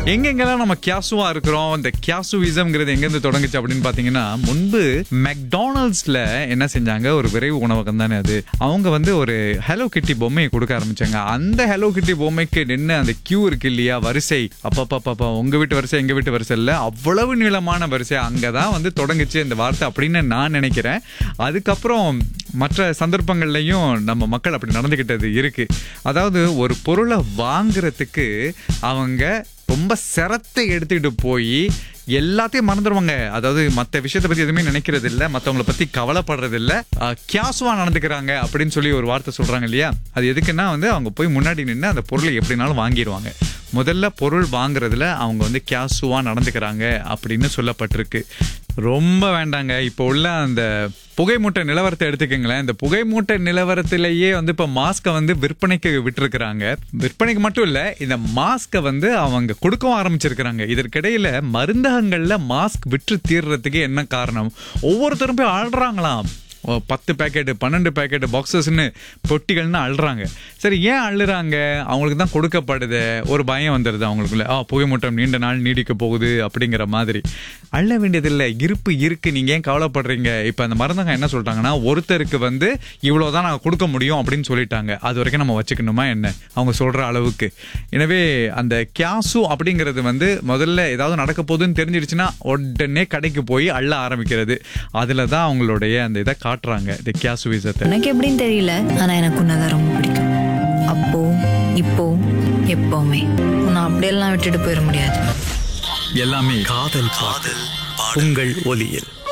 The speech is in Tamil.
எங்கெங்கெல்லாம் நம்ம கியாசுவா இருக்கிறோம் இந்த கியாசுவிசம்ங்கிறது எங்கேருந்து தொடங்குச்சு அப்படின்னு பாத்தீங்கன்னா முன்பு மெக்டானல்ட்ஸ்ல என்ன செஞ்சாங்க ஒரு விரைவு உணவகம் தானே அது அவங்க வந்து ஒரு ஹலோ கிட்டி பொம்மையை கொடுக்க ஆரம்பிச்சாங்க அந்த ஹலோ கிட்டி பொம்மைக்கு நின்று அந்த கியூ இருக்கு இல்லையா வரிசை அப்பப்பா உங்க வீட்டு வரிசை எங்க வீட்டு வரிசை இல்ல அவ்வளவு நீளமான வரிசை அங்கதான் வந்து தொடங்குச்சு இந்த வார்த்தை அப்படின்னு நான் நினைக்கிறேன் அதுக்கப்புறம் மற்ற சந்தர்ப்பங்கள்லையும் நம்ம மக்கள் அப்படி நடந்துக்கிட்டது இருக்கு அதாவது ஒரு பொருளை வாங்குறதுக்கு அவங்க ரொம்ப சிரத்தை எடுத்துக்கிட்டு போய் எல்லாத்தையும் மறந்துடுவாங்க அதாவது மற்ற விஷயத்தை பத்தி எதுவுமே நினைக்கிறது இல்ல மற்றவங்கள பத்தி கவலைப்படுறது இல்ல கியாசுவா நடந்துக்கிறாங்க அப்படின்னு சொல்லி ஒரு வார்த்தை சொல்றாங்க இல்லையா அது எதுக்குன்னா வந்து அவங்க போய் முன்னாடி நின்று அந்த பொருளை எப்படினாலும் வாங்கிடுவாங்க முதல்ல பொருள் வாங்குறதுல அவங்க வந்து கியாசுவா நடந்துக்கிறாங்க அப்படின்னு சொல்லப்பட்டிருக்கு ரொம்ப வேண்டாங்க இப்போ உள்ள அந்த புகை மூட்டை நிலவரத்தை எடுத்துக்கோங்களேன் இந்த புகை மூட்டை நிலவரத்திலேயே வந்து இப்போ மாஸ்கை வந்து விற்பனைக்கு விட்டுருக்குறாங்க விற்பனைக்கு மட்டும் இல்லை இந்த மாஸ்கை வந்து அவங்க கொடுக்கவும் ஆரம்பிச்சிருக்கிறாங்க இதற்கிடையில மருந்தகங்கள்ல மாஸ்க் விற்று தீர்றதுக்கு என்ன காரணம் ஒவ்வொருத்தரும் போய் ஆடுறாங்களாம் ஓ, பத்து பேக்கெட்டு பன்னெண்டு பேக்கெட்டு பாக்ஸஸ்னு பொட்டிகள்னு அள்ளுறாங்க சரி ஏன் அள்ளுறாங்க அவங்களுக்கு தான் கொடுக்கப்படுது ஒரு பயம் வந்துடுது அவங்களுக்குள்ள ஆ புகை மூட்டம் நீண்ட நாள் நீடிக்க போகுது அப்படிங்கிற மாதிரி அள்ள வேண்டியதில்லை இருப்பு இருக்கு நீங்க ஏன் கவலைப்படுறீங்க இப்போ அந்த மருந்தங்க என்ன சொல்றாங்கன்னா ஒருத்தருக்கு வந்து இவ்வளவுதான் நாங்கள் கொடுக்க முடியும் அப்படின்னு சொல்லிட்டாங்க அது வரைக்கும் நம்ம வச்சுக்கணுமா என்ன அவங்க சொல்ற அளவுக்கு எனவே அந்த கியாசு அப்படிங்கிறது வந்து முதல்ல ஏதாவது நடக்க போகுதுன்னு தெரிஞ்சிடுச்சுன்னா உடனே கடைக்கு போய் அள்ள ஆரம்பிக்கிறது அதுல தான் அவங்களுடைய அந்த இதை காட்டுறாங்க இந்த கியாசு வீசத்தை எனக்கு எப்படின்னு தெரியல ஆனா எனக்கு உன்னதான் ரொம்ப பிடிக்கும் அப்போ இப்போ எப்பவுமே உன்னை அப்படியெல்லாம் விட்டுட்டு போயிட முடியாது எல்லாமே காதல் பாடல் உங்கள் ஒலியில்